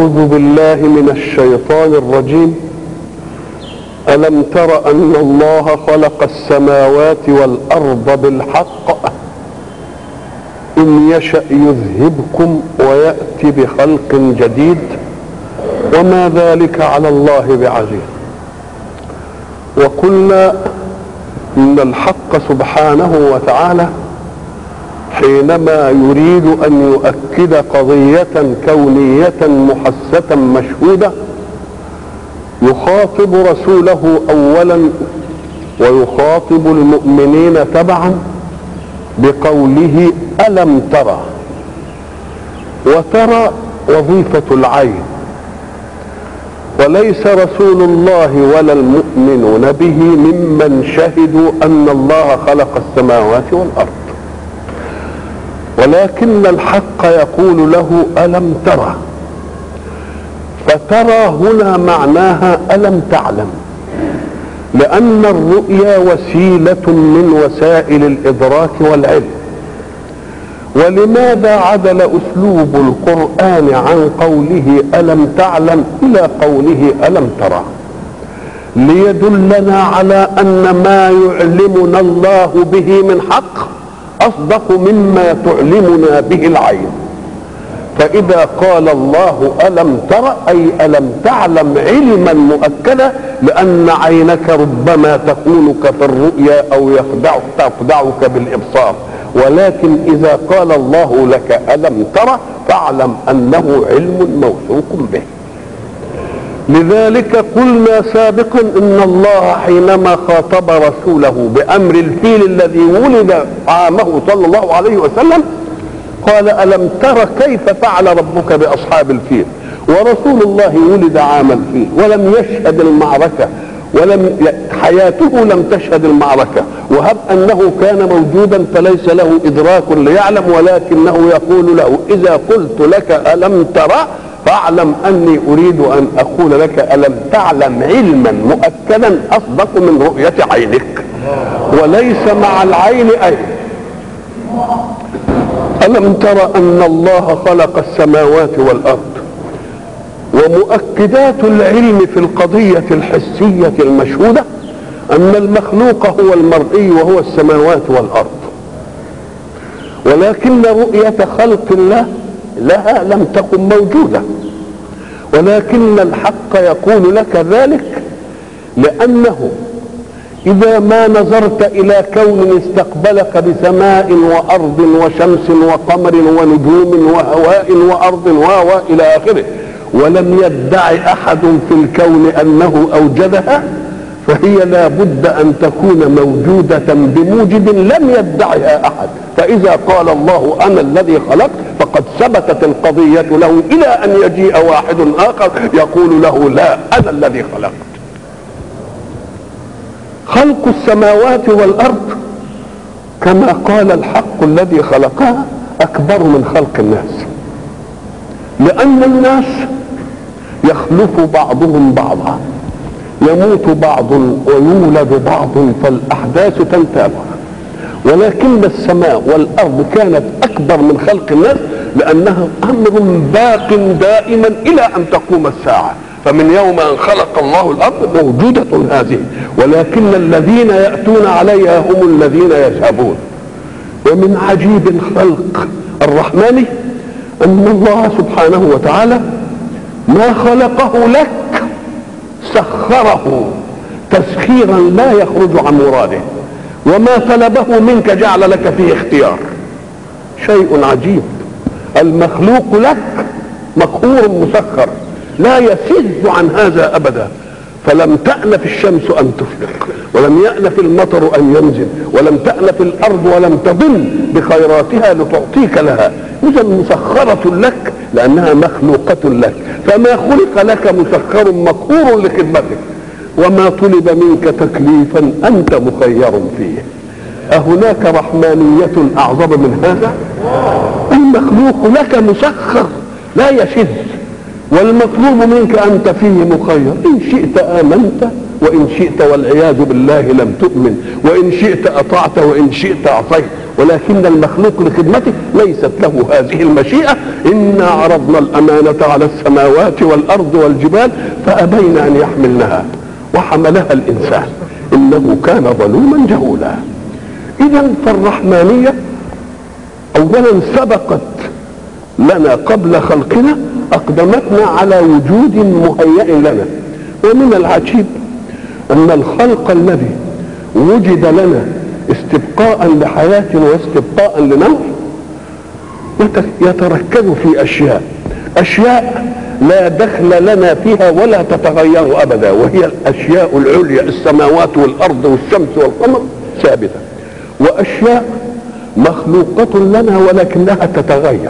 أعوذ بالله من الشيطان الرجيم ألم تر أن الله خلق السماوات والأرض بالحق إن يشأ يذهبكم ويأتي بخلق جديد وما ذلك على الله بعزيز وقلنا إن الحق سبحانه وتعالى حينما يريد ان يؤكد قضيه كونيه محسه مشهوده يخاطب رسوله اولا ويخاطب المؤمنين تبعا بقوله الم ترى وترى وظيفه العين وليس رسول الله ولا المؤمنون به ممن شهدوا ان الله خلق السماوات والارض ولكن الحق يقول له الم ترى فترى هنا معناها الم تعلم لان الرؤيا وسيله من وسائل الادراك والعلم ولماذا عدل اسلوب القران عن قوله الم تعلم الى قوله الم ترى ليدلنا على ان ما يعلمنا الله به من حق اصدق مما تعلمنا به العين فاذا قال الله الم تر اي الم تعلم علما مؤكدا لان عينك ربما تخونك في الرؤيا او يخدعك تخدعك بالابصار ولكن اذا قال الله لك الم تر فاعلم انه علم موثوق به لذلك قلنا سابقا ان الله حينما خاطب رسوله بامر الفيل الذي ولد عامه صلى الله عليه وسلم قال الم تر كيف فعل ربك باصحاب الفيل ورسول الله ولد عام الفيل ولم يشهد المعركه ولم حياته لم تشهد المعركه وهب انه كان موجودا فليس له ادراك ليعلم ولكنه يقول له اذا قلت لك الم ترى فاعلم اني اريد ان اقول لك الم تعلم علما مؤكدا اصدق من رؤيه عينك وليس مع العين اي الم تر ان الله خلق السماوات والارض ومؤكدات العلم في القضيه الحسيه المشهوده ان المخلوق هو المرئي وهو السماوات والارض ولكن رؤيه خلق الله لها لم تكن موجوده ولكن الحق يقول لك ذلك لانه اذا ما نظرت الى كون استقبلك بسماء وارض وشمس وقمر ونجوم وهواء وارض وهو الى اخره ولم يدعي احد في الكون انه اوجدها فهي لا بد ان تكون موجوده بموجد لم يدعها احد فاذا قال الله انا الذي خلقت فقد ثبتت القضيه له الى ان يجيء واحد اخر يقول له لا انا الذي خلقت خلق السماوات والارض كما قال الحق الذي خلقها اكبر من خلق الناس لان الناس يخلف بعضهم بعضا يموت بعض ويولد بعض فالاحداث تنتابه ولكن السماء والارض كانت اكبر من خلق الناس لانها امر باق دائما الى ان تقوم الساعه فمن يوم ان خلق الله الارض موجوده هذه ولكن الذين ياتون عليها هم الذين يذهبون ومن عجيب الخلق الرحمن ان الله سبحانه وتعالى ما خلقه لك سخره تسخيرا لا يخرج عن مراده وما طلبه منك جعل لك فيه اختيار شيء عجيب المخلوق لك مقهور مسخر لا يفز عن هذا ابدا فلم تأنف الشمس أن تشرق ولم يأنف المطر أن ينزل ولم تأنف الأرض ولم تضل بخيراتها لتعطيك لها إذا مسخرة لك لأنها مخلوقة لك فما خلق لك مسخر مقهور لخدمتك وما طلب منك تكليفا أنت مخير فيه أهناك رحمانية أعظم من هذا المخلوق لك مسخر لا يشذ والمطلوب منك أنت فيه مخير إن شئت آمنت وإن شئت والعياذ بالله لم تؤمن وإن شئت أطعت وإن شئت عصيت ولكن المخلوق لخدمته ليست له هذه المشيئة إنا عرضنا الأمانة على السماوات والأرض والجبال فأبين أن يحملنها وحملها الإنسان إنه كان ظلوما جهولا إذا فالرحمانية أولا سبقت لنا قبل خلقنا أقدمتنا على وجود مهيئ لنا ومن العجيب أن الخلق الذي وجد لنا استبقاء لحياة واستبقاء لنوع يتركز في أشياء أشياء لا دخل لنا فيها ولا تتغير أبدا وهي الأشياء العليا السماوات والأرض والشمس والقمر ثابتة وأشياء مخلوقة لنا ولكنها تتغير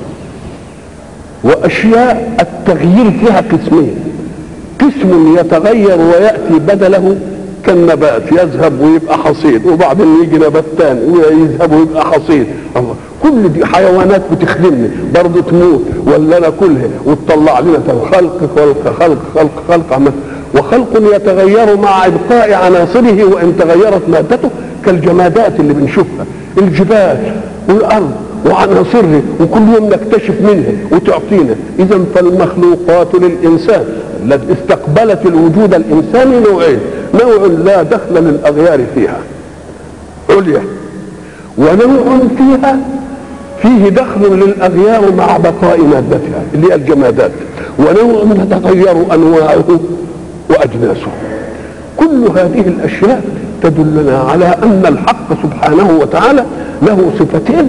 وأشياء التغيير فيها قسمين قسم يتغير ويأتي بدله كالنبات يذهب ويبقى حصيد وبعدين يجي نبات ثاني ويذهب ويبقى حصيد الله كل دي حيوانات بتخدمني برضه تموت ولا ناكلها وتطلع لنا خلق خلق خلق خلق خلق عمل وخلق يتغير مع ابقاء عناصره وان تغيرت مادته كالجمادات اللي بنشوفها الجبال والارض وعناصره وكل يوم نكتشف منها وتعطينا اذا فالمخلوقات للانسان التي استقبلت الوجود الانساني نوعين نوع لا دخل للاغيار فيها عليا ونوع فيها فيه دخل للاغيار مع بقاء مادتها اللي هي الجمادات ونوع تتغير انواعه واجناسه كل هذه الاشياء تدلنا على ان الحق سبحانه وتعالى له صفتين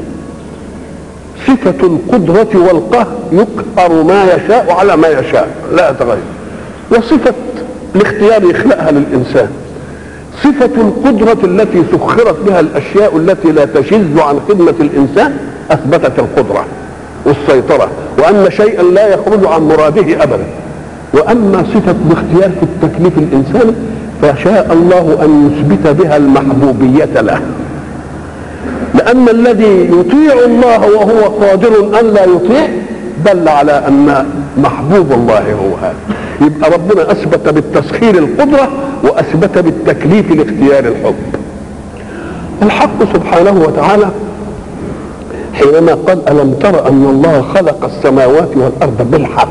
صفة القدرة والقهر يقهر ما يشاء على ما يشاء لا يتغير وصفة الاختيار يخلقها للإنسان صفة القدرة التي سخرت بها الأشياء التي لا تشذ عن خدمة الإنسان أثبتت القدرة والسيطرة وأن شيئا لا يخرج عن مراده أبدا وأما صفة الاختيار في التكليف الإنساني فشاء الله أن يثبت بها المحبوبية له لأن الذي يطيع الله وهو قادر أن لا يطيع دل على أن محبوب الله هو هذا يبقى ربنا أثبت بالتسخير القدرة وأثبت بالتكليف الاختيار الحب الحق سبحانه وتعالى حينما قال ألم تر أن الله خلق السماوات والأرض بالحق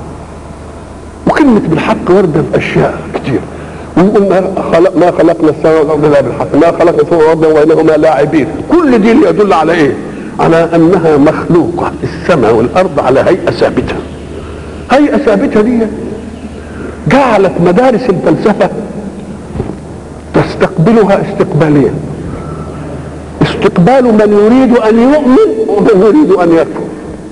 وكلمة بالحق واردة في أشياء كتير ويقول ما, خلق ما خلقنا السماء والارض الا بالحق ما خلقنا السماء والارض وبينهما لاعبين كل دي اللي يدل على ايه على انها مخلوقه السماء والارض على هيئه ثابته هيئه ثابته دي جعلت مدارس الفلسفه تستقبلها استقباليا استقبال من يريد ان يؤمن ومن يريد ان يكفر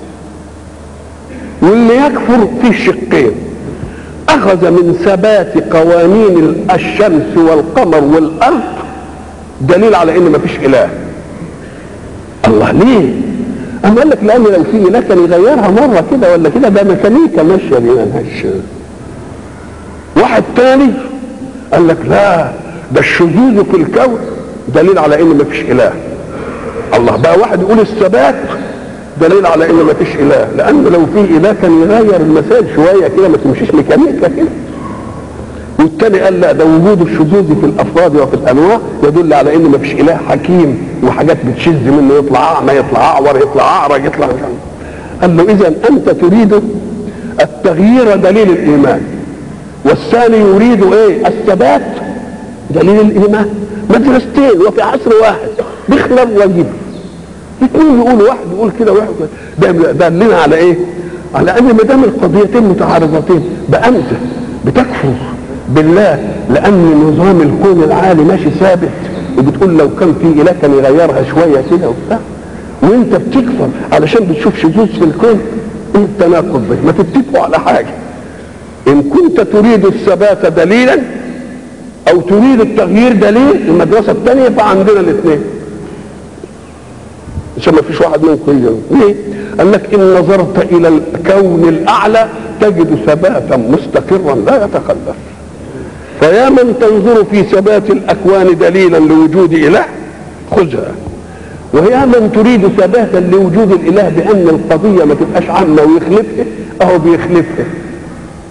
واللي يكفر فيه شقين اخذ من ثبات قوانين الشمس والقمر والارض دليل على ان مفيش اله الله ليه أم قال لك لان لو في اله كان يغيرها مره كده ولا كده ده ميكانيكا ماشيه دي ملهاش واحد تاني قال لك لا ده الشذوذ في الكون دليل على ان مفيش اله الله بقى واحد يقول الثبات دليل على ان ما فيش اله لانه لو في اله كان يغير المسائل شويه كده ما تمشيش ميكانيكا كده والتاني قال لا ده وجود الشذوذ في الافراد وفي الانواع يدل على ان ما فيش اله حكيم وحاجات بتشذ منه يطلع اعمى يطلع اعور يطلع اعرج يطلع قال له اذا انت تريد التغيير دليل الايمان والثاني يريد ايه الثبات دليل الايمان مدرستين وفي عصر واحد بخلر وجيب الاثنين يقولوا واحد يقول كده واحد ده دلنا على ايه؟ على ان ما دام القضيتين متعارضتين بقى انت بتكفر بالله لان نظام الكون العالي ماشي ثابت وبتقول لو كان في اله كان يغيرها شويه كده وبتاع وانت بتكفر علشان بتشوف شذوذ في الكون ايه التناقض ده؟ ما تتفقوا على حاجه ان كنت تريد الثبات دليلا او تريد التغيير دليل المدرسه الثانيه فعندنا الاثنين عشان ما فيش واحد منكم ليه؟ قال لك ان نظرت الى الكون الاعلى تجد ثباتا مستقرا لا يتخلف فيا من تنظر في ثبات الاكوان دليلا لوجود اله خذها ويا من تريد ثباتا لوجود الاله بان القضيه ما تبقاش عامه ويخلفها اهو بيخلفها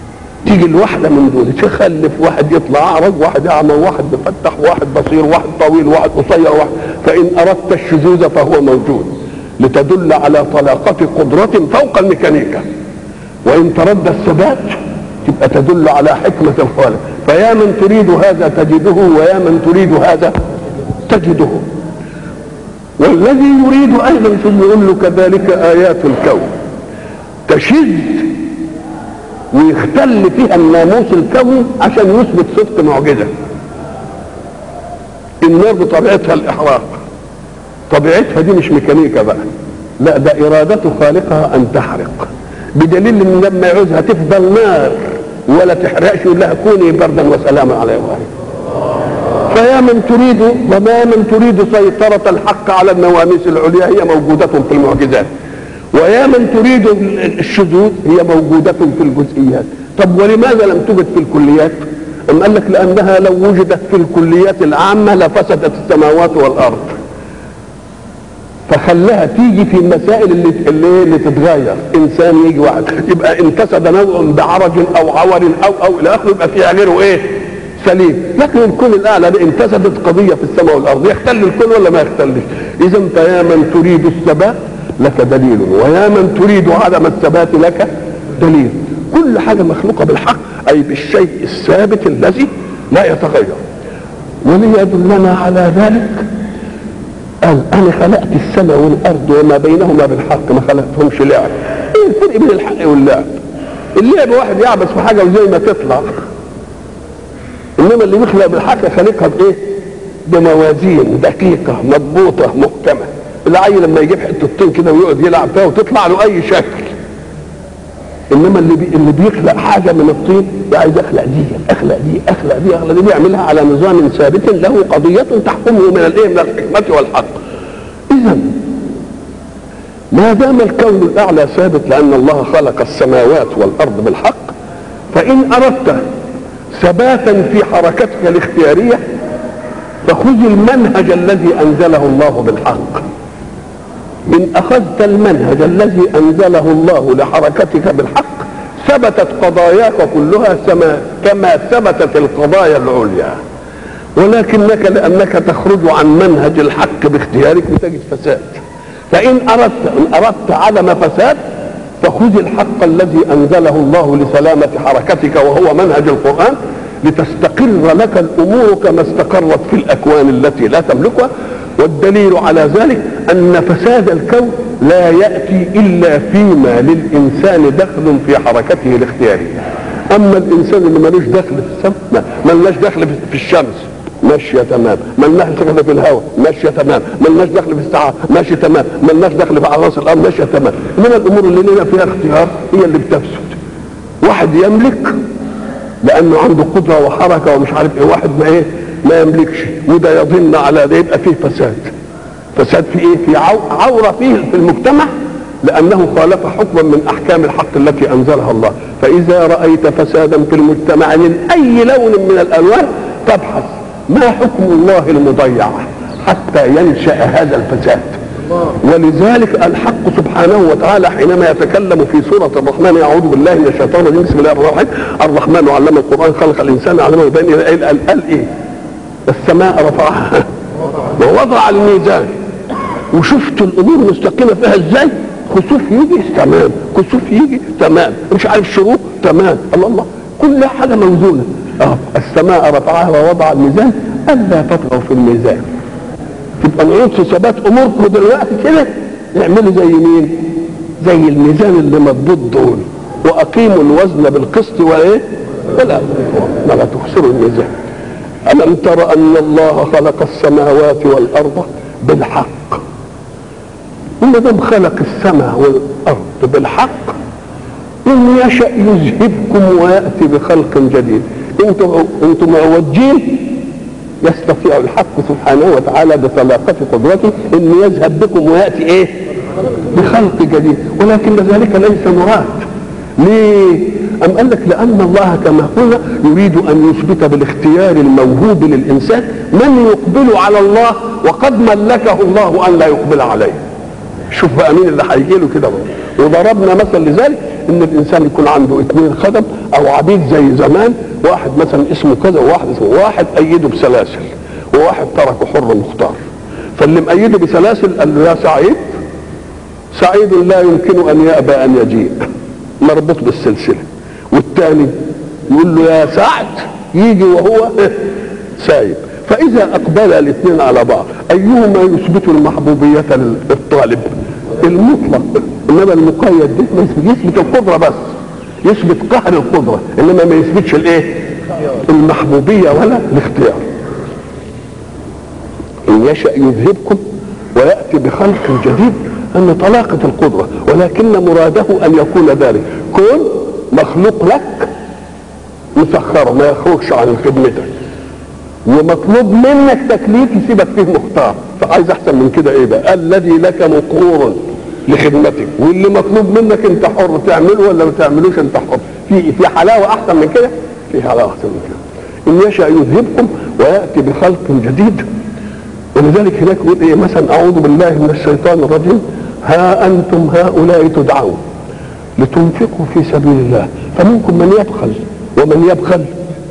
تيجي الواحده من دول تخلف واحد يطلع اعرج واحد اعمى واحد مفتح واحد بصير واحد طويل واحد قصير واحد فان اردت الشذوذ فهو موجود لتدل على طلاقه قدره فوق الميكانيكا وان ترد الثبات تبقى تدل على حكمه الخالق فيا من تريد هذا تجده ويا من تريد هذا تجده والذي يريد ايضا ثم يقول له كذلك ايات الكون تشذ ويختل فيها الناموس الكوني عشان يثبت صدق معجزه النار بطبيعتها الاحراق طبيعتها دي مش ميكانيكا بقى لا ده إرادة خالقها أن تحرق بدليل إن لما يعوزها تفضل نار ولا تحرقش يقول لها كوني بردا وسلاما على إبراهيم فيا من تريد وما من تريد سيطرة الحق على النواميس العليا هي موجودة في المعجزات ويا من تريد الشذوذ هي موجودة في الجزئيات طب ولماذا لم توجد في الكليات أم قال لك لأنها لو وجدت في الكليات العامة لفسدت السماوات والأرض فخلاها تيجي في المسائل اللي اللي, اللي تتغير انسان يجي واحد يبقى انتسب نوع بعرج او عور او او الى اخره يبقى فيها غيره ايه؟ سليم لكن الكون الاعلى ده انتسبت قضيه في السماء والارض يختل الكون ولا ما يختلش؟ اذا فيا من تريد الثبات لك دليل ويا من تريد عدم الثبات لك دليل كل حاجه مخلوقه بالحق اي بالشيء الثابت الذي لا يتغير وليدلنا على ذلك قال انا خلقت السماء والارض وما بينهما بالحق ما خلقتهمش لعب ايه الفرق بين الحق واللعب اللعب واحد يعبس في حاجه وزي ما تطلع انما اللي بيخلق بالحق خالقها بايه بموازين دقيقه مضبوطه محكمه العيل لما يجيب حته طين كده ويقعد يلعب فيها وتطلع له اي شكل انما اللي بي اللي بيخلق حاجه من الطين عايز اخلق دي اخلق دي اخلق دي اخلق دي بيعملها على نظام ثابت له قضيه تحكمه من الايه من الحكمه والحق اذا ما دام الكون الاعلى ثابت لان الله خلق السماوات والارض بالحق فان اردت ثباتا في حركتك الاختياريه فخذ المنهج الذي انزله الله بالحق إن أخذت المنهج الذي أنزله الله لحركتك بالحق ثبتت قضاياك كلها كما ثبتت القضايا العليا ولكنك لأنك تخرج عن منهج الحق باختيارك بتجد فساد فإن أردت إن أردت عدم فساد فخذ الحق الذي أنزله الله لسلامة حركتك وهو منهج القرآن لتستقر لك الأمور كما استقرت في الأكوان التي لا تملكها والدليل على ذلك ان فساد الكون لا ياتي الا فيما للانسان دخل في حركته الاختياريه اما الانسان اللي ملوش دخل في السماء ملناش دخل في الشمس ماشيه تمام ملناش دخل في الهواء ماشيه تمام ملناش دخل في الساعه ماشيه تمام ملناش دخل في اعراس الارض ماشيه تمام انما الامور اللي لنا فيها اختيار هي اللي بتفسد واحد يملك لانه عنده قدره وحركه ومش عارف ايه واحد ما ايه ما يملكش وده يظن على ده يبقى فيه فساد فساد في ايه في عوره فيه في المجتمع لانه خالف حكما من احكام الحق التي انزلها الله فاذا رايت فسادا في المجتمع من اي لون من الالوان تبحث ما حكم الله المضيع حتى ينشا هذا الفساد ولذلك الحق سبحانه وتعالى حينما يتكلم في سورة الرحمن أعوذ بالله من الشيطان الرجيم بسم الله الرحمن الرحيم الرحمن علم القرآن خلق الإنسان علمه بين قال, قال, قال إيه السماء رفعها ووضع الميزان وشفت الامور مستقيمه فيها ازاي خسوف يجي تمام كسوف يجي تمام مش عارف شروق تمام الله الله كل حاجه موزونه اه السماء رفعها ووضع الميزان الا تطغوا في الميزان تبقى نعود في ثبات اموركم دلوقتي كده اعملوا زي مين زي الميزان اللي مضبوط دول واقيموا الوزن بالقسط وايه ولا ولا تخسروا الميزان ألم تر أن الله خلق السماوات والأرض بالحق وما دام خلق السماء والأرض بالحق إن يشأ يذهبكم ويأتي بخلق جديد أنتم أنتم معوجين يستطيع الحق سبحانه وتعالى بطلاقة قدرته أن يذهب بكم ويأتي إيه؟ بخلق جديد ولكن ذلك ليس مراد ليه؟ أم قال لك لأن الله كما قلنا يريد أن يثبت بالاختيار الموهوب للإنسان من يقبل على الله وقد ملكه الله أن لا يقبل عليه شوف بقى مين اللي هيجي له كده وضربنا مثل لذلك ان الانسان يكون عنده اثنين خدم او عبيد زي زمان واحد مثلا اسمه كذا وواحد اسمه واحد ايده بسلاسل وواحد تركه حر مختار فاللي مأيده بسلاسل قال له يا سعيد سعيد لا يمكن ان يأبى ان يجيء مربوط بالسلسله والثاني يقول له يا سعد يجي وهو سايب فاذا اقبل الاثنين على بعض ايهما يثبت المحبوبيه للطالب المطلق انما المقيد ده يثبت القدره بس يثبت قهر القدره انما ما يثبتش الايه المحبوبيه ولا الاختيار ان يشا يذهبكم وياتي بخلق جديد ان طلاقه القدره ولكن مراده ان يكون ذلك كون مخلوق لك مسخره ما يخرجش عن خدمتك ومطلوب منك تكليف يسيبك فيه مختار فعايز احسن من كده ايه بقى الذي لك مقهور لخدمتك واللي مطلوب منك انت حر تعمله ولا ما تعملوش انت حر في في حلاوه احسن من كده في حلاوه احسن من كده ان يشاء يذهبكم وياتي بخلق جديد ولذلك هناك يقول ايه مثلا اعوذ بالله من الشيطان الرجيم ها انتم هؤلاء تدعون لتنفقوا في سبيل الله فمنكم من يبخل ومن يبخل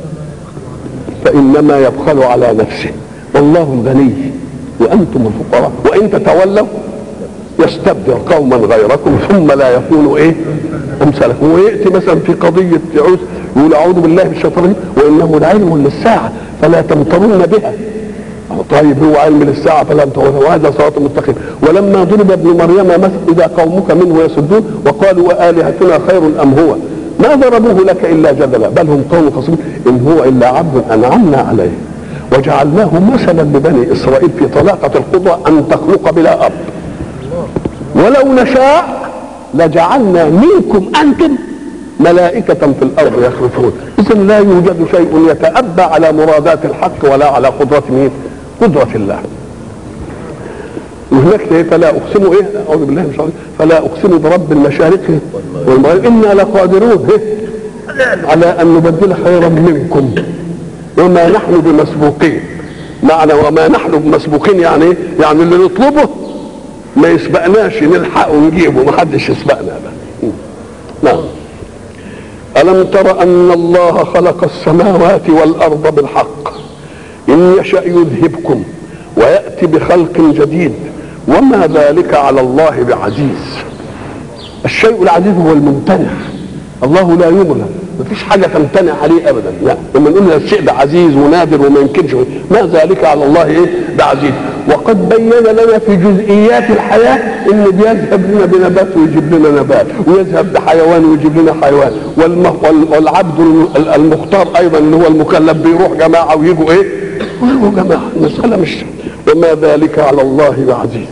فانما يبخل على نفسه والله الغني وانتم الفقراء وان تتولوا يستبدل قوما غيركم ثم لا يكونوا ايه امثالكم وياتي مثلا في قضيه يعوز يقول اعوذ بالله من الشيطان الرجيم وانه لعلم للساعه فلا تمترون بها طيب هو علم للساعة فلا تمترون وهذا صراط مستقيم ولما ضرب ابن مريم مثل إذا قومك منه يصدون وقالوا وآلهتنا خير أم هو ما ضربوه لك إلا جدلا بل هم قوم خصمون إن هو إلا عبد أنعمنا عليه وجعلناه مثلا لبني إسرائيل في طلاقة القدرة أن تخلق بلا أب ولو نشاء لجعلنا منكم أنتم ملائكة في الأرض يخلفون إذا لا يوجد شيء يتأبى على مرادات الحق ولا على قدرة مين؟ قدرة الله وهناك إيه فلا أقسم إيه أعوذ بالله من الشيطان فلا أقسم برب المشارق والمغارب إنا لقادرون إيه على أن نبدل خيرا منكم وما نحن بمسبوقين معنى وما نحن بمسبوقين يعني إيه؟ يعني اللي نطلبه ما يسبقناش نلحق ونجيبه ما حدش يسبقنا بقى نعم ألم تر أن الله خلق السماوات والأرض بالحق إن يشأ يذهبكم ويأتي بخلق جديد وما ذلك على الله بعزيز الشيء العزيز هو الممتنع الله لا يمنع مفيش حاجة تمتنع عليه أبدا لا لما نقول الشيء ده عزيز ونادر وما يمكنش ما ذلك على الله إيه بعزيز وقد بين لنا في جزئيات الحياة إن بيذهب لنا بنبات ويجيب لنا نبات ويذهب بحيوان ويجيب لنا حيوان والم... والعبد المختار أيضا اللي هو المكلف بيروح جماعة ويجوا إيه ويجوا جماعة المسألة مش وما ذلك على الله بعزيز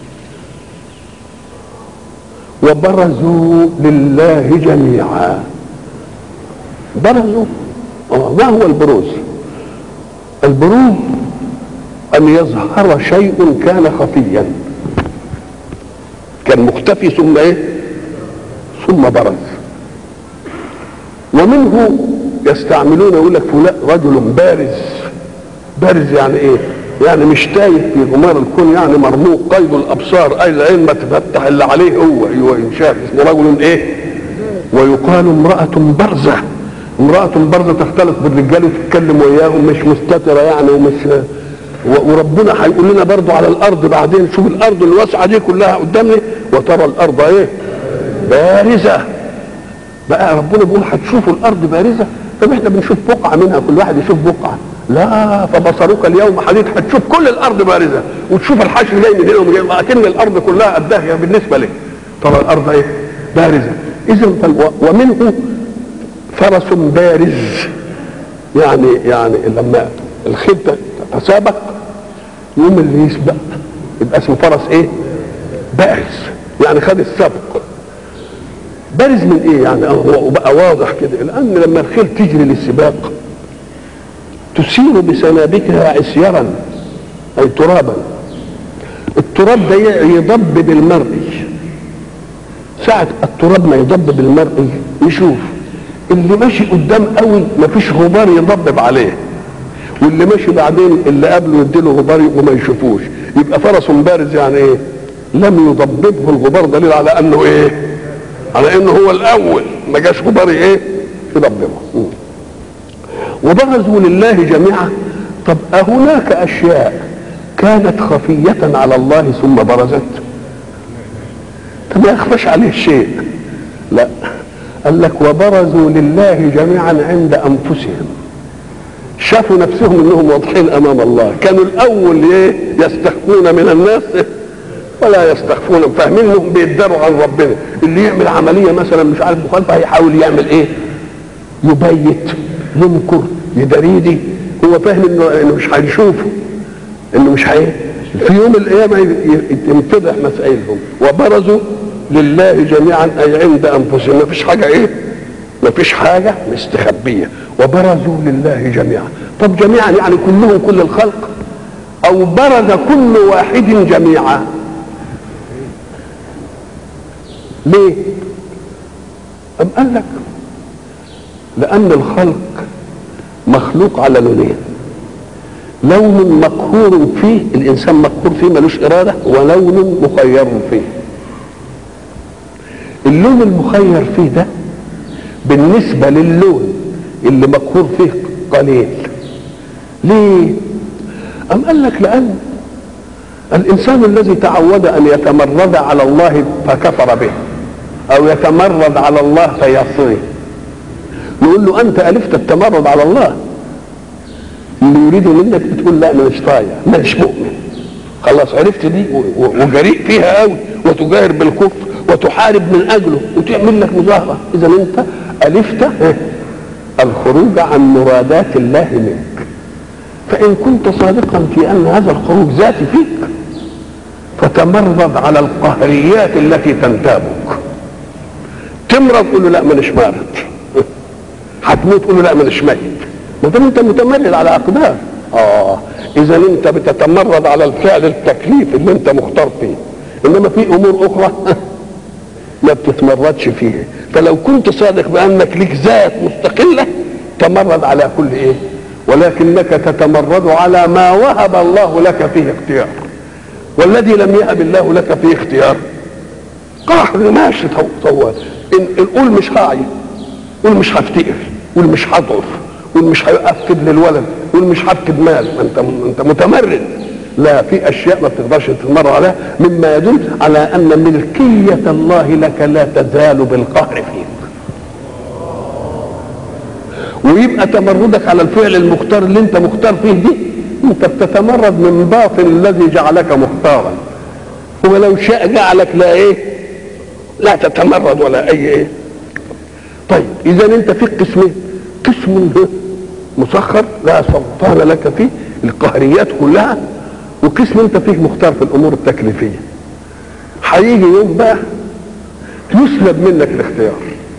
وبرزوا لله جميعا برزوا ما هو البروز البروز ان يظهر شيء كان خفيا كان مختفي ثم ايه ثم برز ومنه يستعملون يقول لك فلان رجل بارز بارز يعني ايه يعني مش تايه في غمار الكون يعني مرموق قيد الابصار اي العين ما تفتح اللي عليه هو هو ينشاف اسمه رجل ايه ويقال امراه برزه امراه برزه تختلط بالرجال وتتكلم وياهم مش مستتره يعني ومش وربنا هيقول لنا برضه على الارض بعدين شوف الارض الواسعه دي كلها قدامنا وترى الارض ايه بارزه بقى ربنا بيقول هتشوفوا الارض بارزه طب احنا بنشوف بقعه منها كل واحد يشوف بقعه لا فبصرك اليوم حديد هتشوف كل الارض بارزه وتشوف الحشر جاي من هنا ومن هنا اكن الارض كلها قدها بالنسبه لك ترى الارض ايه بارزه اذا ومنه فرس بارز يعني يعني لما الخيل تسابق يوم اللي يسبق يبقى اسمه فرس ايه بارز يعني خد السبق بارز من ايه يعني هو بقى واضح كده لان لما الخيل تجري للسباق تسير بسنابكها عسيرا اي ترابا التراب ده يضب بالمرئي ساعة التراب ما يضب بالمرئي يشوف اللي ماشي قدام قوي مفيش غبار يضبب عليه واللي ماشي بعدين اللي قبله يديله غبار وما يشوفوش يبقى فرس بارز يعني ايه لم يضببه الغبار دليل على انه ايه على انه هو الاول ما جاش كبار ايه يدبره وبرزوا لله جميعا طب أهناك أشياء كانت خفية على الله ثم برزت طب ما يخفاش عليه شيء لا قال لك وبرزوا لله جميعا عند أنفسهم شافوا نفسهم انهم واضحين امام الله كانوا الاول ايه يستخفون من الناس ولا يستخفون فاهمين انهم بيداروا عن ربنا اللي يعمل عمليه مثلا مش عارف مخالفه هيحاول يعمل ايه يبيت ينكر يدريدي هو فاهم انه انه مش هيشوفه انه مش هي في يوم القيامه ينفضح مسائلهم وبرزوا لله جميعا اي عند انفسهم ما فيش حاجه ايه ما فيش حاجه مستخبيه وبرزوا لله جميعا طب جميعا يعني كلهم كل الخلق او برز كل واحد جميعا ليه ام قال لك لان الخلق مخلوق على لونين لون مقهور فيه الانسان مقهور فيه ملوش اراده ولون مخير فيه اللون المخير فيه ده بالنسبه للون اللي مقهور فيه قليل ليه ام قال لك لان الانسان الذي تعود ان يتمرد على الله فكفر به او يتمرد على الله فيعصيه نقول له انت الفت التمرد على الله اللي يريد منك بتقول لا انا مش طايع انا مش مؤمن خلاص عرفت دي وجريء فيها قوي وتجاهر بالكفر وتحارب من اجله وتعمل لك مظاهره اذا انت الفت الخروج عن مرادات الله منك فان كنت صادقا في ان هذا الخروج ذاتي فيك فتمرد على القهريات التي تنتابك تمرض تقول له لا مانيش مارد هتموت تقول له لا مانيش ميت ما دام انت متمرد على اقدار اه اذا انت بتتمرد على الفعل التكليف اللي انت مختار فيه انما في امور اخرى ما بتتمردش فيها فلو كنت صادق بانك ليك ذات مستقله تمرد على كل ايه ولكنك تتمرد على ما وهب الله لك فيه اختيار والذي لم يهب الله لك فيه اختيار قهر ماشي طوال ان قول مش هعي قول مش هفتقر قول مش هضعف قول مش هيأكد للولد قول مش هفقد مال ما انت انت متمرد لا في اشياء ما بتقدرش تتمرد عليها مما يدل على ان ملكيه الله لك لا تزال بالقهر فيك ويبقى تمردك على الفعل المختار اللي انت مختار فيه دي انت بتتمرد من باطن الذي جعلك مختارا هو لو شاء جعلك لا ايه لا تتمرد ولا اي ايه طيب اذا انت فيك قسمين قسم مسخر لا سلطان لك فيه القهريات كلها وقسم انت فيك مختار في الامور التكليفيه هيجي يوم بقى يسلب منك الاختيار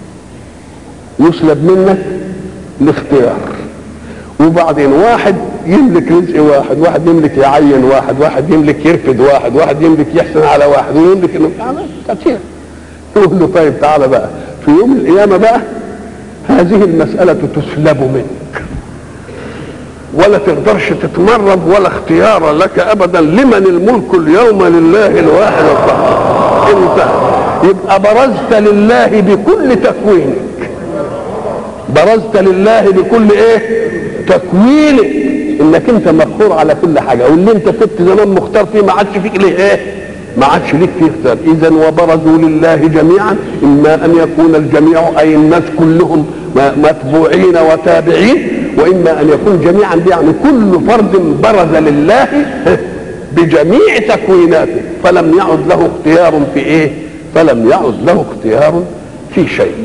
يسلب منك الاختيار وبعدين واحد يملك رزق واحد واحد يملك يعين واحد واحد يملك يرفد واحد واحد يملك يحسن على واحد ويملك انه كثير يقول له طيب تعالى بقى في يوم القيامه بقى هذه المسألة تسلب منك ولا تقدرش تتمرد ولا اختيار لك ابدا لمن الملك اليوم لله الواحد القهار انت يبقى برزت لله بكل تكوينك برزت لله بكل ايه تكوينك انك انت مقهور على كل حاجه واللي انت كنت زمان مختار فيه ما عادش فيك ليه ايه ما عادش ليك فيه اختيار اذا وبرزوا لله جميعا اما ان يكون الجميع اي الناس كلهم متبوعين وتابعين واما ان يكون جميعا دي يعني كل فرد برز لله بجميع تكويناته فلم يعد له اختيار في ايه فلم يعد له اختيار في شيء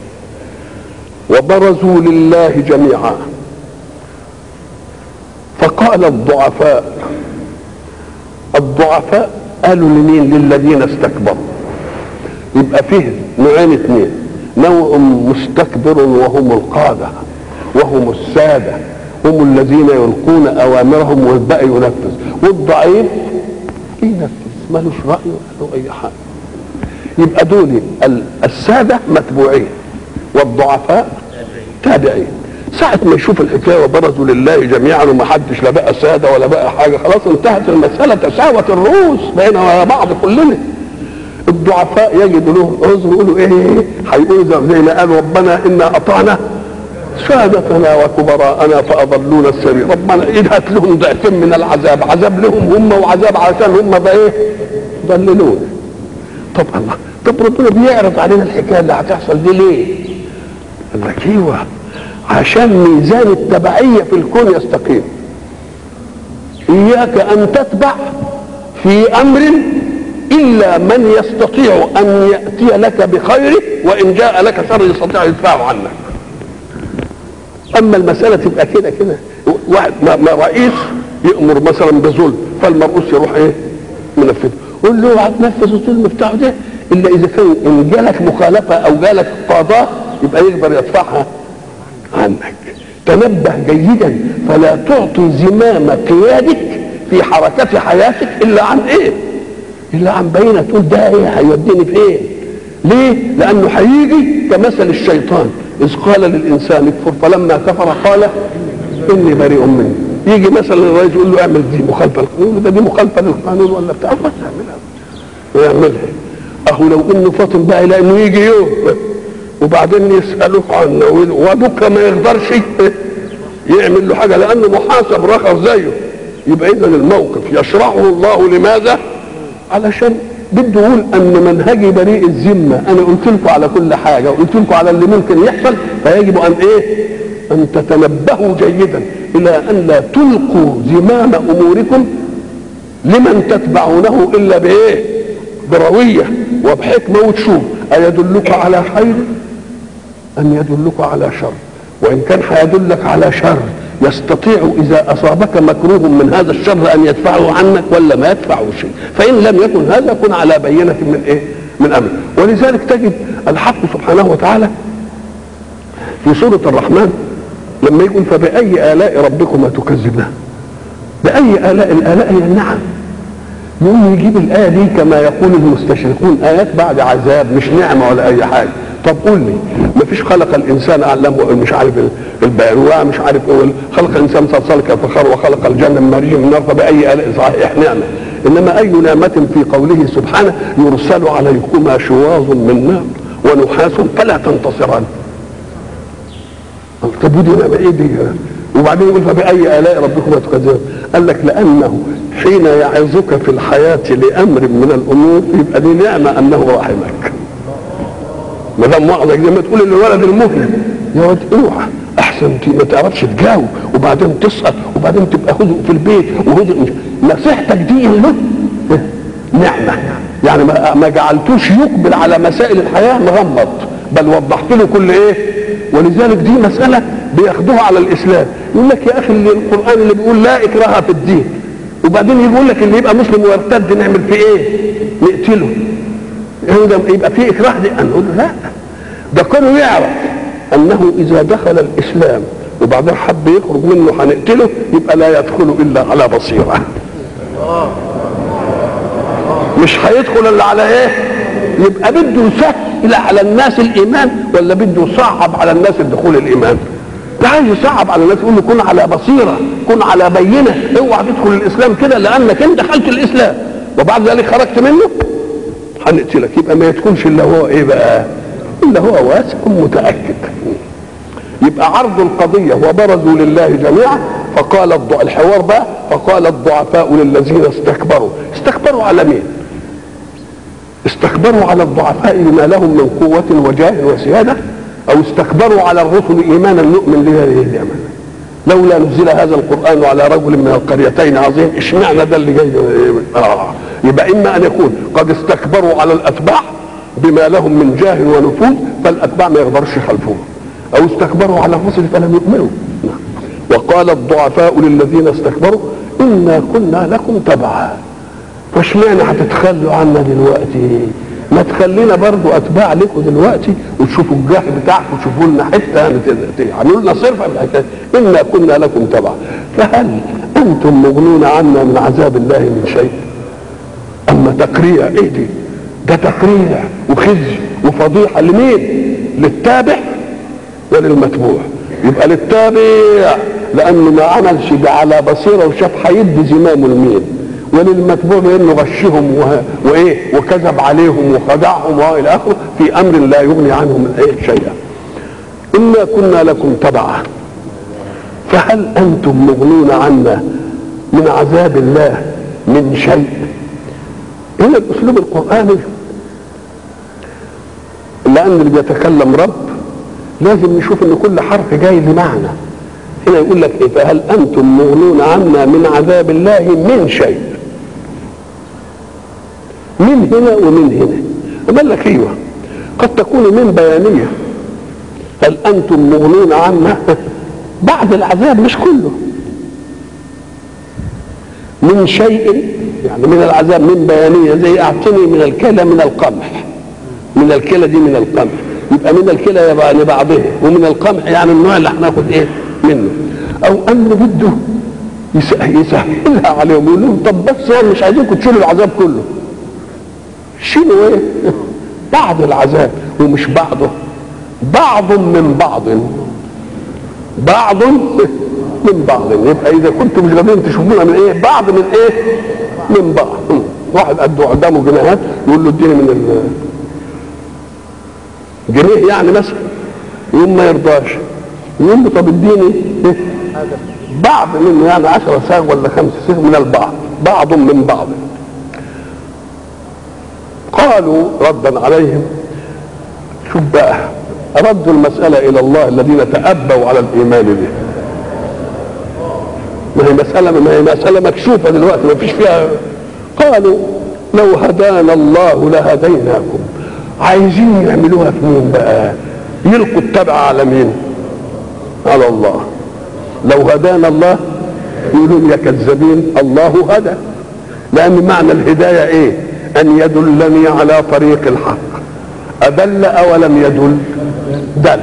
وبرزوا لله جميعا فقال الضعفاء الضعفاء قالوا لمين للذين استكبروا يبقى فيه نوعين اثنين نوع مستكبر وهم القادة وهم السادة هم الذين يلقون أوامرهم والباقي ينفذ والضعيف ينفذ ملوش رأي ولا أي حاجة يبقى دول السادة متبوعين والضعفاء تابعين ساعة ما يشوف الحكاية وبرزوا لله جميعا وما حدش لا بقى سادة ولا بقى حاجة خلاص انتهت المسألة تساوت الرؤوس بقينا مع بعض كلنا الضعفاء يجد لهم عذر يقولوا ايه هيقولوا زي ما قال ربنا انا اطعنا سادتنا وكبراءنا فاضلونا السبيل ربنا ادهت لهم ضعفين من العذاب عذاب لهم هم وعذاب عشان هم ده ايه ضللونا طب الله طب ربنا بيعرض علينا الحكايه اللي هتحصل دي ليه قال لك ايوه عشان ميزان التبعيه في الكون يستقيم اياك ان تتبع في امر الا من يستطيع ان ياتي لك بخيره وان جاء لك شر يستطيع يدفعه عنك اما المساله تبقى كده كده واحد ما ما رئيس يامر مثلا بظلم فالمرؤوس يروح ايه منفذه قول له هتنفذ الظلم بتاعه ده الا اذا كان ان جالك مخالفه او جالك قضاء يبقى يقدر يدفعها عنك تنبه جيدا فلا تعطي زمام قيادك في حركة حياتك إلا عن إيه؟ إلا عن بينة تقول ده إيه هيوديني فين؟ ليه؟ لأنه هيجي كمثل الشيطان إذ قال للإنسان اكفر فلما كفر قال إني بريء منه يجي مثلا الرئيس يقول له اعمل دي مخالفة للقانون ده دي مخالفة للقانون ولا بتاع بس اعملها ويعملها أهو لو إنه فاطن بقى إلى إنه يجي يوم وبعدين يسألوه عنه وابوك ما يقدرش يعمل له حاجه لانه محاسب رخص زيه يبقى اذا الموقف يشرحه الله لماذا؟ علشان بده يقول ان منهجي بريء الذمه انا قلت لكم على كل حاجه وقلت لكم على اللي ممكن يحصل فيجب ان ايه؟ ان تتنبهوا جيدا الى ان لا تلقوا زمام اموركم لمن تتبعونه الا بايه؟ برويه وبحكمه وتشوف ايدلك على خير أن يدلك على شر وإن كان هيدلك على شر يستطيع إذا أصابك مكروه من هذا الشر أن يدفعه عنك ولا ما يدفعه شيء فإن لم يكن هذا كن على بينة من إيه من أمر ولذلك تجد الحق سبحانه وتعالى في سورة الرحمن لما يقول فبأي آلاء ربكما تكذبان بأي آلاء الآلاء هي النعم يقوم يجيب الآية دي كما يقول المستشرقون آيات بعد عذاب مش نعمة ولا أي حاجة طب قول لي ما فيش خلق الانسان علمه مش عارف البيروع مش عارف ايه خلق الانسان صلصال كالفخار وخلق الجنه من مريج من نار فباي الاء صحيح نعمه انما اي نعمه في قوله سبحانه يرسل عليكما شواظ من نار ونحاس فلا تنتصران طب ودي نعمه ايه دي وبعدين يقول فباي الاء ربكما تكذبان قال لك لانه حين يعظك في الحياه لامر من الامور يبقى دي نعمه انه رحمك ما دام وعظك زي ما تقول للولد المهمل يا واد اوعى احسن ما تعرفش تجاوب وبعدين تسال وبعدين تبقى هدوء في البيت وهدوء نصيحتك دي له نعمه يعني ما, ما جعلتوش يقبل على مسائل الحياه مغمض بل وضحت له كل ايه ولذلك دي مساله بياخدوها على الاسلام يقول لك يا اخي اللي القران اللي بيقول لا اكراه في الدين وبعدين يقول لك اللي يبقى مسلم ويرتد نعمل فيه ايه؟ نقتله يبقى في اكراه دي نقول له لا ده كله يعرف انه اذا دخل الاسلام وبعدين حب يخرج منه هنقتله يبقى لا يدخل الا على بصيره مش هيدخل الا على ايه يبقى بده يسهل على الناس الايمان ولا بده يصعب على الناس الدخول الايمان ده عايز يصعب على الناس يقول له كن على بصيره كن على بينه اوعى تدخل الاسلام كده لانك انت دخلت الاسلام وبعد ذلك خرجت منه هنقتلك يبقى ما يدخلش الا هو ايه بقى الا هو واثق متاكد يبقى عرض القضيه وبرزوا لله جميعا فقال الحوار بقى فقال الضعفاء للذين استكبروا استكبروا على مين استكبروا على الضعفاء بما لهم من قوة وجاه وسيادة أو استكبروا على الرسل إيمانا نؤمن بهذه النعمة لولا نزل هذا القرآن على رجل من القريتين عظيم اشمعنى ده اللي جاي آه. يبقى إما أن يكون قد استكبروا على الأتباع بما لهم من جاه ونفوذ فالأتباع ما يقدرش يخالفوهم أو استكبروا على الرسل فلم يؤمنوا وقال الضعفاء للذين استكبروا إنا كنا لكم تبعا فاشمعنى هتتخلوا عنا دلوقتي ما تخلينا برضو اتباع لكم دلوقتي وتشوفوا الجاه بتاعكم وتشوفوا لنا حته يعملوا لنا صرفه من الحكايه انا كنا لكم تبعا فهل انتم مغنون عنا من عذاب الله من شيء اما تقريع ايه دي ده تقريع وخزي وفضيحه لمين للتابع وللمتبوع يبقى للتابع لانه ما عملش على بصيره وشاف هيدي زمامه لمين وللمتبوع بانه غشهم و... وايه وكذب عليهم وخدعهم والى اخره في امر لا يغني عنهم من ايه شيئا انا كنا لكم تبعا فهل انتم مغنون عنا من عذاب الله من شيء هنا الاسلوب القراني لان اللي بيتكلم رب لازم نشوف ان كل حرف جاي لمعنى هنا يقول لك ايه فهل انتم مغنون عنا من عذاب الله من شيء من هنا ومن هنا قال لك ايوه قد تكون من بيانيه هل انتم مغنون عنا بعد العذاب مش كله من شيء يعني من العذاب من بيانيه زي اعطني من الكلى من القمح من الكلى دي من القمح يبقى من الكلى يبقى لبعضها ومن القمح يعني النوع اللي هناخد ايه منه او ان بده يسهلها عليهم يقول لهم طب بس هو مش عايزينكم تشيلوا العذاب كله شيلوا ايه بعض العذاب ومش بعضه بعض من بعض بعض من بعض يبقى اذا كنتم مش قادرين تشوفونا من ايه بعض من ايه من بعض واحد قد قدامه جنيهات يقول له اديني من ال جنيه يعني مثلا يقوم ما يرضاش يقول له طب اديني إيه؟ بعض منه يعني 10 ساغ ولا خمس ساغ من البعض بعض من بعض قالوا ردا عليهم شوف بقى ردوا المسألة إلى الله الذين تأبوا على الإيمان به ما هي مسألة ما هي مسألة مكشوفة دلوقتي ما فيش فيها قالوا لو هدانا الله لهديناكم عايزين يعملوها في مين بقى يلقوا التبع على مين على الله لو هدانا الله يقولون يا كذابين الله هدى لان معنى الهدايه ايه ان يدلني على طريق الحق ادل اولم يدل دل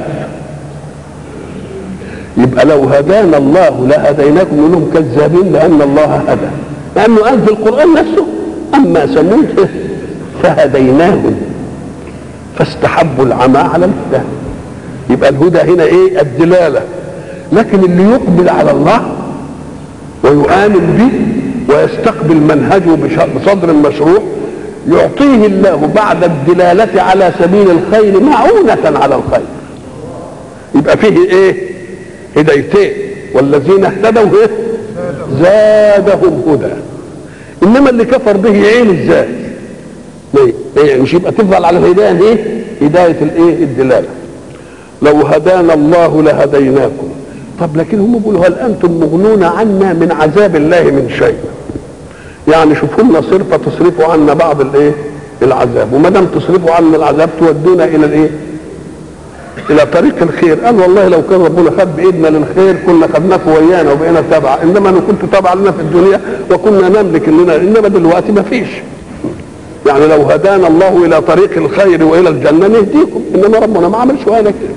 يبقى لو هدانا الله لهديناكم يقول لهم كذابين لان الله هدى لانه قال في القران نفسه اما ثمود فهديناهم فاستحبوا العمى على الهدى يبقى الهدى هنا ايه الدلاله لكن اللي يقبل على الله ويؤمن به ويستقبل منهجه بصدر مشروع يعطيه الله بعد الدلالة على سبيل الخير معونة على الخير يبقى فيه ايه هدايتين والذين اهتدوا ايه زادهم هدى انما اللي كفر به يعين ازاي يعني مش يبقى تفضل على الهدايه دي هدايه الايه الدلاله لو هدانا الله لهديناكم طب لكن هم بيقولوا هل انتم مغنون عنا من عذاب الله من شيء يعني شوفوا لنا صرفه تصرفوا عنا بعض الايه العذاب وما دام تصرفوا عنا العذاب تودونا الى الايه الى طريق الخير قال والله لو كان ربنا خد بايدنا للخير كنا خدناكم ويانا وبقينا تبع انما انا كنت تبع لنا في الدنيا وكنا نملك اننا انما دلوقتي ما فيش يعني لو هدانا الله الى طريق الخير والى الجنه نهديكم انما ربنا ما عملش وانا كده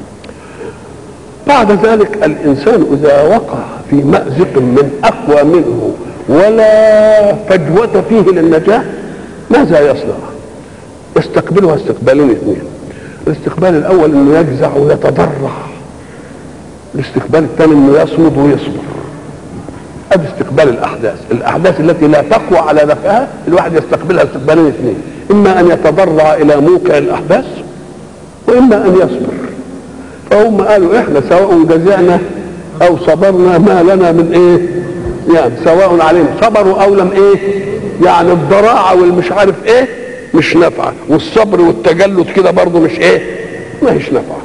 بعد ذلك الانسان اذا وقع في مازق من اقوى منه ولا فجوه فيه للنجاه ماذا يصنع يستقبلها استقبالين اثنين الاستقبال الاول انه يجزع ويتضرع الاستقبال الثاني انه يصمد ويصبر ادي استقبال الاحداث الاحداث التي لا تقوى على نفسها الواحد يستقبلها استقبالين اثنين اما ان يتضرع الى موقع الاحداث واما ان يصبر فهم قالوا احنا سواء جزعنا او صبرنا ما لنا من ايه يعني سواء عليهم صبروا او لم ايه يعني الضراعه والمش عارف ايه مش نافعه والصبر والتجلد كده برضه مش ايه ما هيش نافعه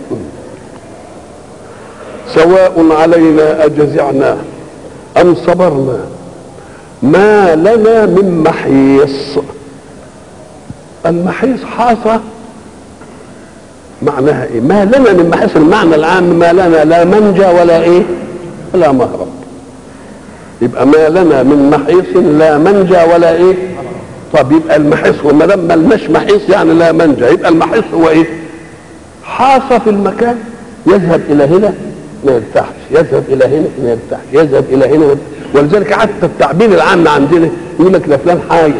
سواء علينا اجزعنا ام صبرنا ما لنا من محيص المحيص حاصه معناها ايه ما لنا من محيص المعنى العام ما لنا لا منجى ولا ايه ولا مهرب يبقى ما لنا من محيص لا منجى ولا ايه طب يبقى المحيص وما دام ملناش محيص يعني لا منجى يبقى المحيص هو ايه حاص في المكان يذهب الى هنا ما يرتاحش يذهب الى هنا ما يرتاحش يذهب الى هنا ما ولذلك حتى التعبير العام عندنا يقول لك ده فلان حايص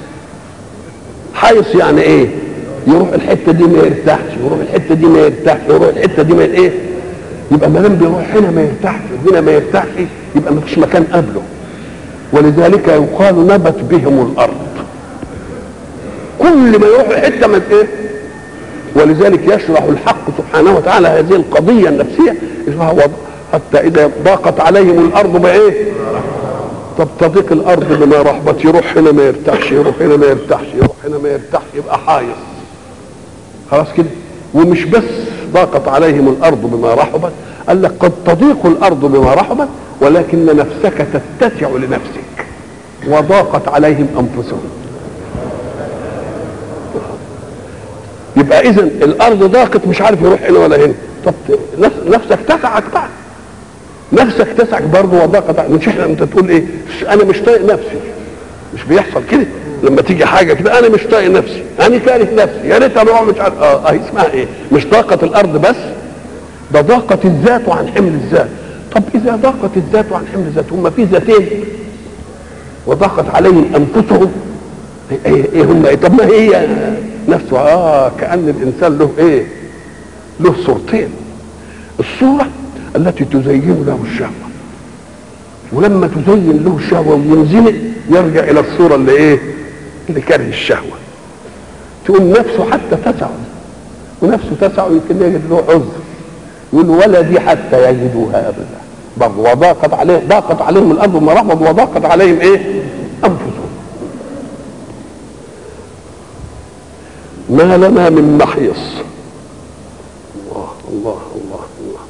حايص يعني ايه يروح الحته دي ما يرتاحش يروح الحته دي ما يرتاحش يروح الحته دي ما ايه يبقى ما دام بيروح هنا ما يرتاحش هنا ما يرتاحش يبقى ما فيش مكان قبله ولذلك يقال نبت بهم الارض كل ما يروح حته من ايه ولذلك يشرح الحق سبحانه وتعالى هذه القضيه النفسيه اسمها وضع حتى اذا ضاقت عليهم الارض بايه طب تضيق الارض بما رحبت يروح هنا ما يرتاحش يروح هنا ما يرتاحش يروح هنا ما يرتاحش يبقى حايص خلاص كده ومش بس ضاقت عليهم الارض بما رحبت قال لك قد تضيق الارض بما رحبت ولكن نفسك تتسع لنفسك وضاقت عليهم انفسهم يبقى اذا الارض ضاقت مش عارف يروح هنا ولا هنا طب نفسك تسعك بقى نفسك تسعك برضه وضاقت مش احنا انت تقول ايه انا مش طايق نفسي مش بيحصل كده لما تيجي حاجه كده انا مش طايق نفسي انا كاره نفسي يا ريت اروح مش عارف اه, آه اسمها ايه مش ضاقت الارض بس ده ضاقت الذات عن حمل الذات طب اذا ضاقت الذات عن حمل الذات هم في ذاتين وضاقت عليهم انفسهم ايه, إيه هم إيه طب ما هي نفسه اه كان الانسان له ايه له صورتين الصوره التي تزين له الشهوه ولما تزين له الشهوه وينزنق يرجع الى الصوره اللي ايه اللي كاره الشهوه تقوم نفسه حتى تسعه ونفسه تسعه يمكن يجد له عذر يقول ولا دي حتى يجدوها ابدا برضه وضاقت عليه ضاقت عليهم الارض بما رحمت وضاقت عليهم ايه انفسهم ما لنا من محيص الله الله الله الله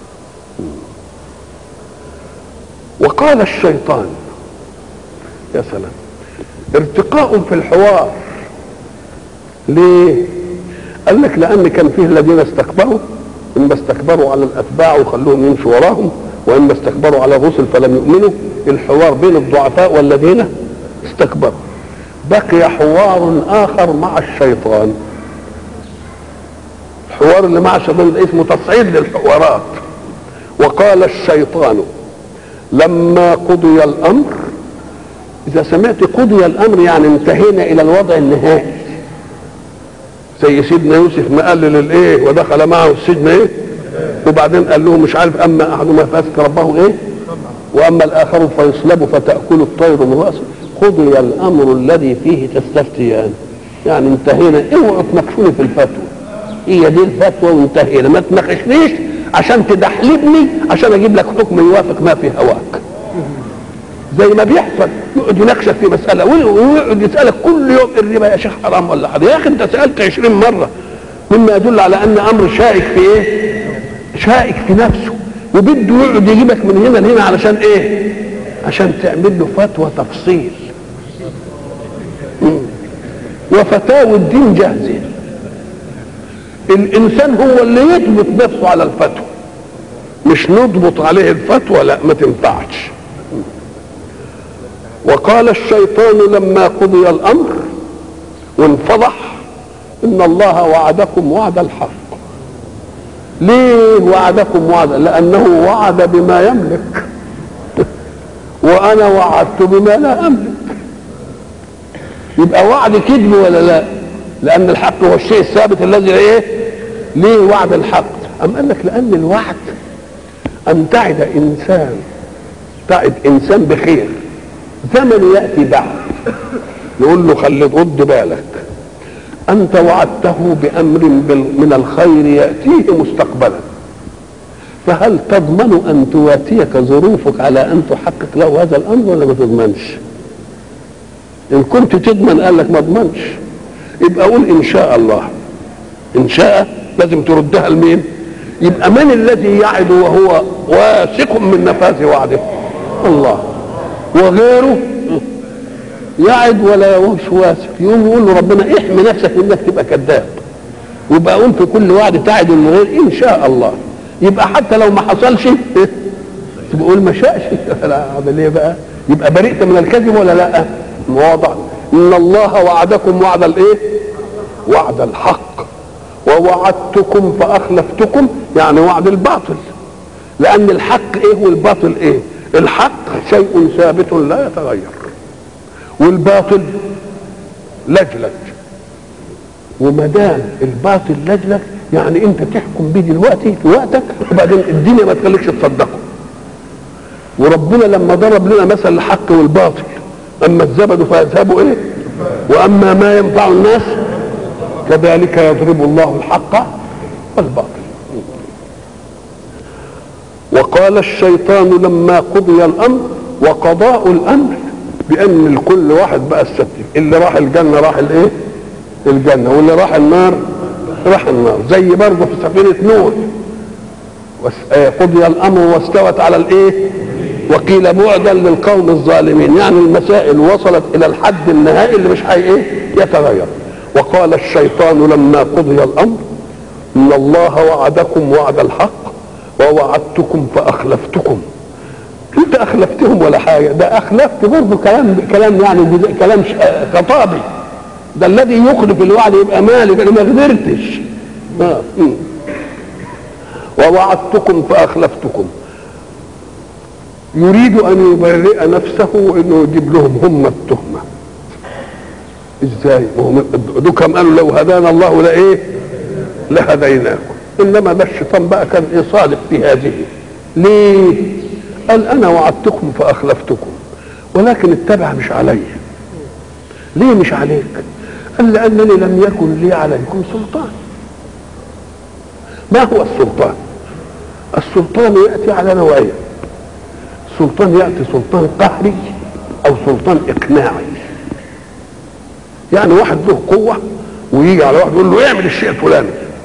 وقال الشيطان يا سلام ارتقاء في الحوار ليه قال لك لان كان فيه الذين استكبروا اما استكبروا على الاتباع وخلوهم يمشوا وراهم واما استكبروا على الرسل فلم يؤمنوا الحوار بين الضعفاء والذين استكبروا بقي حوار اخر مع الشيطان الحوار اللي مع الشيطان ده اسمه تصعيد للحوارات وقال الشيطان لما قضي الامر اذا سمعت قضي الامر يعني انتهينا الى الوضع النهائي زي سيدنا يوسف ما قال للايه ودخل معه السجن ايه وبعدين قال له مش عارف اما احدهما فاسك ربه ايه واما الاخر فيصلب فتاكل الطير من راسه قضي الامر الذي فيه تستفتيان يعني انتهينا اوعوا تناقشوني في الفتوى هي دي الفتوى وانتهينا ما تناقشنيش عشان تدحلبني عشان اجيب لك حكم يوافق ما في هواك زي ما بيحصل يقعد يناقشك في مساله ويقعد يسالك كل يوم الربا يا شيخ حرام ولا حرام يا اخي انت سالت 20 مره مما يدل على ان امر شائك في ايه؟ شائك في نفسه وبده يقعد يجيبك من هنا لهنا علشان ايه؟ عشان تعمل له فتوى تفصيل وفتاوى الدين جاهزه الانسان هو اللي يضبط نفسه على الفتوى مش نضبط عليه الفتوى لا ما تنفعش وقال الشيطان لما قضي الامر وانفضح ان الله وعدكم وعد الحق ليه وعدكم وعد لانه وعد بما يملك وانا وعدت بما لا املك يبقى وعد كذب ولا لا لان الحق هو الشيء الثابت الذي ايه ليه وعد الحق ام قال لك لان الوعد ان تعد انسان تعد انسان بخير زمن ياتي بعد نقول له خلي رد بالك انت وعدته بامر من الخير ياتيه مستقبلا فهل تضمن ان تواتيك ظروفك على ان تحقق له هذا الامر ولا ما تضمنش ان كنت تضمن قال لك ما اضمنش يبقى قول ان شاء الله ان شاء لازم تردها لمين يبقى من الذي يعد وهو واثق من نفاذ وعده الله وغيره يعد ولا مش واثق يقوم يقول له ربنا احمي نفسك من انك تبقى كذاب ويبقى قول في كل وعد تعد الغير ان شاء الله يبقى حتى لو ما حصلش تبقى قول ما شاءش لا اعمل ايه بقى يبقى برئت من الكذب ولا لا واضح ان الله وعدكم وعد الايه وعد الحق ووعدتكم فاخلفتكم يعني وعد الباطل لان الحق ايه والباطل ايه الحق شيء ثابت لا يتغير والباطل لجلج وما دام الباطل لجلج يعني انت تحكم بيه دلوقتي في وقتك وبعدين الدنيا ما تخليكش تصدقه وربنا لما ضرب لنا مثل الحق والباطل اما الزبد فيذهبوا ايه واما ما ينفع الناس كذلك يضرب الله الحق والباطل وقال الشيطان لما قضي الامر وقضاء الامر بان لكل واحد بقى الستين اللي راح الجنه راح الايه الجنه واللي راح النار راح النار زي برضه في سفينه نوح وس- آه، قضي الامر واستوت على الايه وقيل بعدا للقوم الظالمين يعني المسائل وصلت الى الحد النهائي اللي مش هي ايه يتغير وقال الشيطان لما قضي الامر ان الله وعدكم وعد الحق ووعدتكم فاخلفتكم انت اخلفتهم ولا حاجه ده اخلفت برضه كلام كلام يعني جز- كلام ش- آه، خطابي ده الذي يخلف الوعد يبقى مالك انا ما قدرتش آه. مم. ووعدتكم فاخلفتكم يريد ان يبرئ نفسه وانه يجيب لهم هم التهمه ازاي وهم دوكم قالوا لو هدانا الله لايه لهديناكم انما ده الشيطان بقى كان ايه صادق في هذه ليه قال انا وعدتكم فاخلفتكم ولكن التبع مش علي ليه مش عليك قال لانني لم يكن لي عليكم سلطان ما هو السلطان السلطان ياتي على نوعين سلطان ياتي سلطان قهري او سلطان اقناعي يعني واحد له قوه ويجي على واحد يقول له اعمل الشيء الفلاني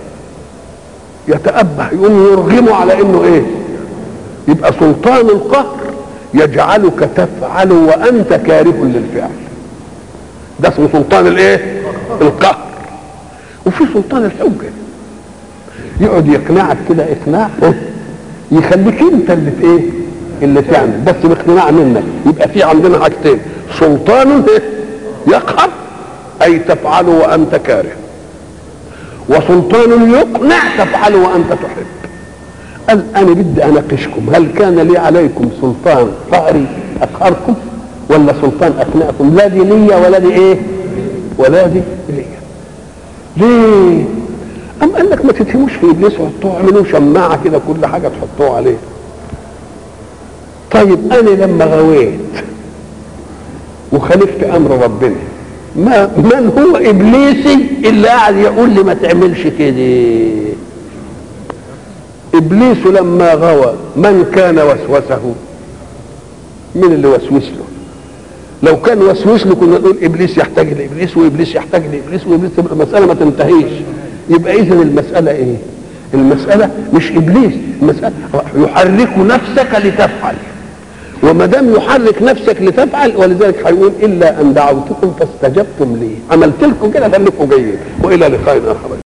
يتأبه يقوم يرغمه على انه ايه يبقى سلطان القهر يجعلك تفعل وانت كاره للفعل ده اسمه سلطان الايه القهر وفي سلطان الحجه يقعد يقنعك كده اقناع يخليك انت اللي في ايه اللي تعمل بس باقتناع منك يبقى في عندنا حاجتين سلطان إيه؟ يقهر اي تفعل وانت كاره وسلطان يقنع تفعل وانت تحب قال انا بدي اناقشكم هل كان لي عليكم سلطان قهري اقهركم ولا سلطان اقنعكم لا دي ليا ولا دي ايه ولا دي ليا ليه أم قال لك ما تتهموش في ابليس وحطوه اعملوا شماعه كده كل حاجه تحطوه عليه طيب انا لما غويت وخالفت امر ربنا ما من هو ابليسي اللي قاعد يقول لي ما تعملش كده ابليس لما غوى من كان وسوسه من اللي وسوس له لو كان وسوس له كنا نقول ابليس يحتاج لابليس وابليس يحتاج لابليس وابليس تبقى المساله ما تنتهيش يبقى اذا المساله ايه المساله مش ابليس المساله يحرك نفسك لتفعل وما دام يحرك نفسك لتفعل ولذلك هيقول الا ان دعوتكم فاستجبتم لي عملت لكم كده خليكم جايين والى لقاء اخر